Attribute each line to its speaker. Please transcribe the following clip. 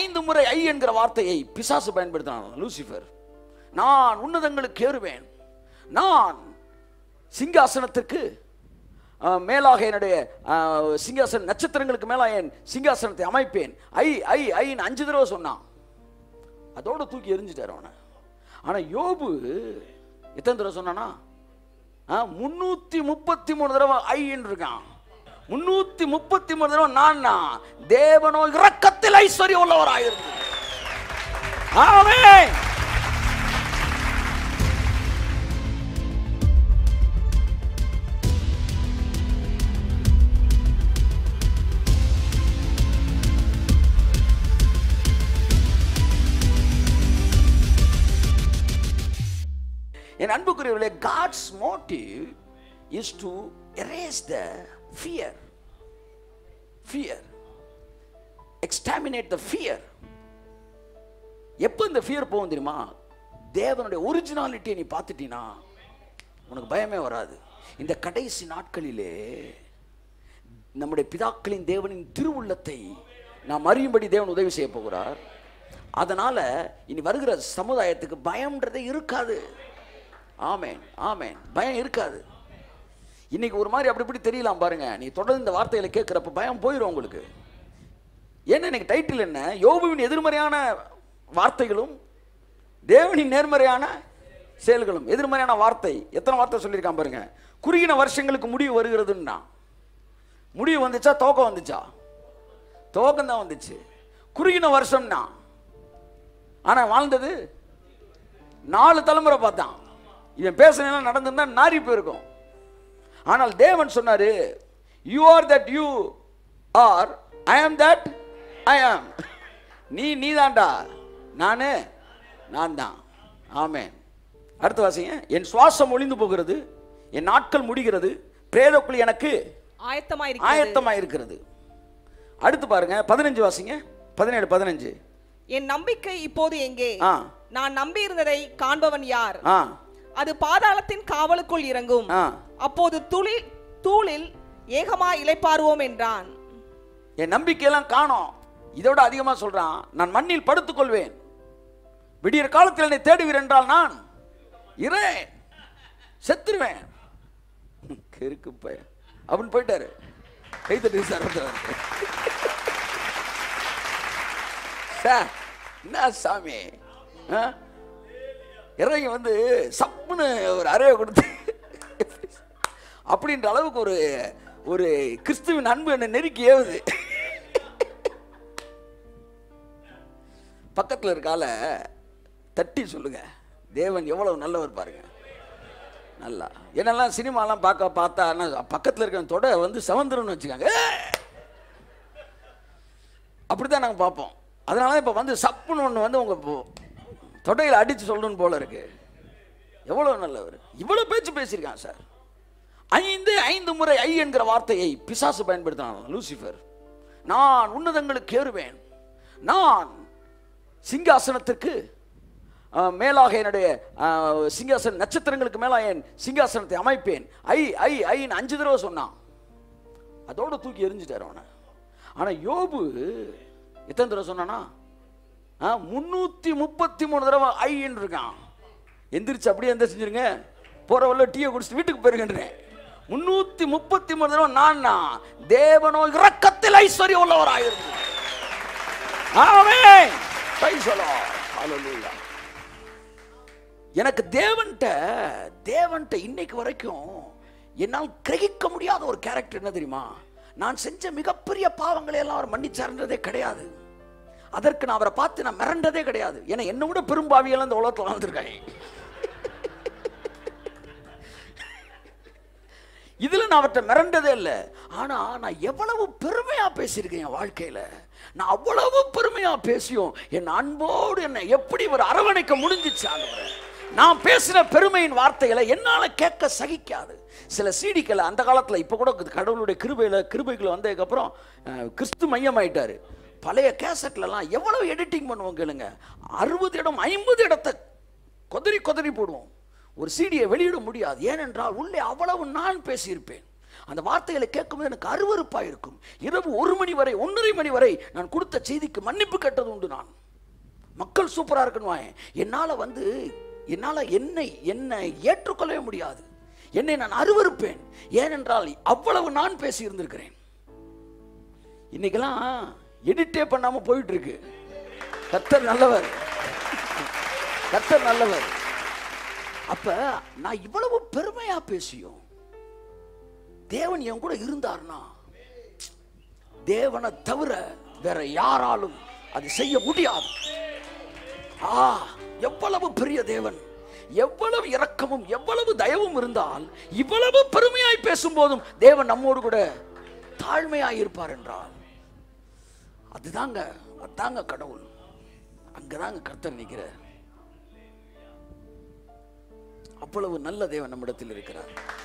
Speaker 1: ஐந்து முறை ஐ என்கிற வார்த்தையை பிசாசு பயன்படுத்தினான் லூசிஃபர் நான் உன்னதங்களுக்கு ஏறுவேன் நான் சிங்காசனத்திற்கு அஹ், மேலாக என்னுடைய அஹ், சிங்காசன நட்சத்திரங்களுக்கு மேலாக என் சிங்காசனத்தை அமைப்பேன் ஐ ஐ ஐன்னு அஞ்சு தடவை சொன்னான் அதோட தூக்கி எரிஞ்சிட்டார் அவனை ஆனா யோபு எத்தனை தடவை சொன்னானா முன்னூத்தி முப்பத்தி மூணு தடவை ஐன்னு இருக்கான் முன்னூத்தி முப்பத்தி மூணு தடவை நான் தேவனோ இரக்கத்தில் ஐஸ்வர்யம் உள்ளவராயிருந்து ஆமென் என் அன்புக்குரியவர்களே God's motive is to erase the fear fear exterminate the fear எப்போ இந்த ஃபியர் போகும் தெரியுமா தேவனுடைய ஒரிஜினாலிட்டியை நீ பார்த்துட்டீன்னா உனக்கு பயமே வராது இந்த கடைசி நாட்களிலே நம்முடைய பிதாக்களின் தேவனின் திருவுள்ளத்தை நாம் அறியும்படி தேவன் உதவி செய்ய போகிறார் அதனால இனி வருகிற சமுதாயத்துக்கு பயம்ன்றதே இருக்காது ஆமேன் ஆமேன் பயம் இருக்காது இன்னைக்கு ஒரு மாதிரி அப்படி இப்படி தெரியலாம் பாருங்க நீ தொடர்ந்து இந்த வார்த்தைகளை கேட்குறப்ப பயம் போயிடும் உங்களுக்கு ஏன்னா எனக்கு டைட்டில் என்ன யோபுவின் எதிர்மறையான வார்த்தைகளும் தேவனின் நேர்மறையான செயல்களும் எதிர்மறையான வார்த்தை எத்தனை வார்த்தை சொல்லியிருக்கான் பாருங்க குறுகின வருஷங்களுக்கு முடிவு வருகிறதுன்னா முடிவு வந்துச்சா துவக்கம் வந்துச்சா துவக்கம் தான் வந்துச்சு குறுகின வருஷம்னா ஆனா வாழ்ந்தது நாலு தலைமுறை பார்த்தான் இவன் பேசுனதெல்லாம் நடந்திருந்தா நாரி போயிருக்கும் ஆனால் தேவன் சொன்னாரு you are that you are I am that ஐ ஆம் நீ நீதான்டா நானு நான் தான் ஆமென் அடுத்த வாசிங்க என் சுவாசம் ஒளிந்து போகிறது என் நாட்கள் முடிகிறது பிரேதக்குழி எனக்கு
Speaker 2: ஆயத்தமாயிருக்கிறது
Speaker 1: ஆயத்தமா இருக்கிறது அடுத்து பாருங்க பதினஞ்சு வாசிங்க பதினேழு பதினஞ்சு
Speaker 2: என் நம்பிக்கை இப்போது எங்கே
Speaker 1: ஆ
Speaker 2: நான் நம்பி இருந்ததை காண்பவன் யார்
Speaker 1: ஆ
Speaker 2: அது பாதாளத்தின் காவலுக்குள் இறங்கும்
Speaker 1: ஆ
Speaker 2: அப்போது துளில் தூளில் ஏகமா இளைப்பாருவோம் என்றான்
Speaker 1: என் நம்பிக்கையெல்லாம் காணோம் இதோட அதிகமாக சொல்றான் நான் மண்ணில் படுத்துக்கொள்வேன் விடியற் காலத்தில் என்னை தேடுவீர் என்றால் நான் இரேன் செத்துருவேன் கெருக்கு பையன் அப்படின்னு போயிட்டாரு கை தட்டி சார் சார் என்ன சாமி ஆ? இறங்கி வந்து சப்புன்னு ஒரு அறையை கொடுத்து அப்படின்ற அளவுக்கு ஒரு ஒரு கிறிஸ்துவின் அன்பு என்னை நெருக்கி ஏவுது பக்கத்தில் இருக்கால தட்டி சொல்லுங்க தேவன் எவ்வளவு நல்லவர் பாருங்க நல்லா என்னெல்லாம் சினிமாலாம் பார்க்க பார்த்தா என்ன பக்கத்தில் இருக்கிற தொட வந்து செவந்துருன்னு வச்சுக்காங்க அப்படிதான் நாங்கள் பார்ப்போம் அதனால தான் இப்போ வந்து சப்புன்னு ஒன்று வந்து உங்கள் தொடையில் அடித்து சொல்லணும்னு போல இருக்கு எவ்வளோ நல்லவர் இவ்வளோ பேச்சு பேசியிருக்கான் சார் ஐந்து ஐந்து முறை ஐ என்கிற வார்த்தையை பிசாசு பயன்படுத்தினான் லூசிஃபர் நான் உன்னதங்களுக்கு ஏறுவேன் நான் சிங்காசனத்திற்கு அஹ், மேலாக என்னுடைய அஹ், சிங்காசன நட்சத்திரங்களுக்கு மேலாக என் சிங்காசனத்தை அமைப்பேன் ஐ ஐ ஐன்னு அஞ்சு தடவை சொன்னான் அதோட தூக்கி எரிஞ்சிட்டார் அவனை ஆனா யோபு எத்தனை தடவை சொன்னானா ஆ, முன்னூத்தி முப்பத்தி மூணு தடவை ஐன்னு இருக்கான் எந்திரிச்சு அப்படியே எந்த செஞ்சிருங்க போற வழியில டீயை குடிச்சிட்டு வீட்டுக்கு போயிருங்கன்றேன் முன்னூத்தி முப்பத்தி மூணு தடவை நான் தேவனோ இரக்கத்தில் ஐஸ்வர்யம் உள்ளவராயிருந்து ஆமென் Praise the Lord. Hallelujah. எனக்கு தேவன்ட்ட தேவன்ட்ட இன்னைக்கு வரைக்கும் என்னால் கிரகிக்க முடியாத ஒரு கேரக்டர் என்ன தெரியுமா நான் செஞ்ச மிகப்பெரிய பாவங்களை எல்லாம் அவர் மன்னிச்சார்ன்றதே கிடையாது அதற்கு நான் அவரை பார்த்து நான் மிரண்டதே கிடையாது ஏன்னா என்னை விட பெரும்பாவியெல்லாம் இந்த உலகத்தில் வாழ்ந்துருக்காங்க இதுல நான் அவர்கிட்ட மிரண்டதே இல்லை ஆனா நான் எவ்வளவு பெருமையா பேசியிருக்கேன் என் வாழ்க்கையில நான் அவ்வளவு பெருமையா பேசியும் என் அன்போடு என்னை எப்படி ஒரு அரவணைக்க முடிஞ்சிச்சு ஆண்டவரே நான் பேசின பெருமையின் வார்த்தைகளை என்னால கேட்க சகிக்காது சில சீடிக்களை அந்த காலத்துல இப்ப கூட கடவுளுடைய கிருபையில கிருபைகள் வந்ததுக்கப்புறம் அஹ், கிறிஸ்து மையமாயிட்டாரு பழைய கேசட்லலாம் எவ்வளவு எடிட்டிங் பண்ணுவோம் கேளுங்க அறுபது இடம் ஐம்பது இடத்தை கொதறி கொதறி போடுவோம் ஒரு சீடியை வெளியிட முடியாது ஏனென்றால் உள்ளே அவ்வளவு நான் பேசியிருப்பேன் அந்த வார்த்தைகளை கேட்கும்போது எனக்கு அருவருப்பாக இருக்கும் இரவு ஒரு மணி வரை ஒன்றரை மணி வரை நான் கொடுத்த செய்திக்கு மன்னிப்பு கேட்டது உண்டு நான் மக்கள் சூப்பராக இருக்குன்னு என்னால் வந்து என்னால் என்னை என்னை ஏற்றுக்கொள்ளவே முடியாது என்னை நான் அருவருப்பேன் ஏனென்றால் அவ்வளவு நான் பேசி இருந்திருக்கிறேன் இன்னைக்கெல்லாம் எடிட்டே பண்ணாம போயிட்டு இருக்கு கர்த்தர் நல்லவர் கர்த்தர் நல்லவர் அப்ப நான் இவ்வளவு பெருமையா பேசியும் தேவன் என் கூட இருந்தார்னா தேவனை தவிர வேற யாராலும் அது செய்ய முடியாது ஆ எவ்வளவு பெரிய தேவன் எவ்வளவு இரக்கமும் எவ்வளவு தயவும் இருந்தால் இவ்வளவு பெருமையாய் பேசும்போதும் தேவன் நம்மோடு கூட தாழ்மையாய் இருப்பார் என்றால் அதுதாங்க அதாங்க கடவுள் அங்கதாங்க கர்த்தர் நிற்கிறார் அவ்வளவு நல்ல தேவன் நம்மிடத்தில் இருக்கிறார்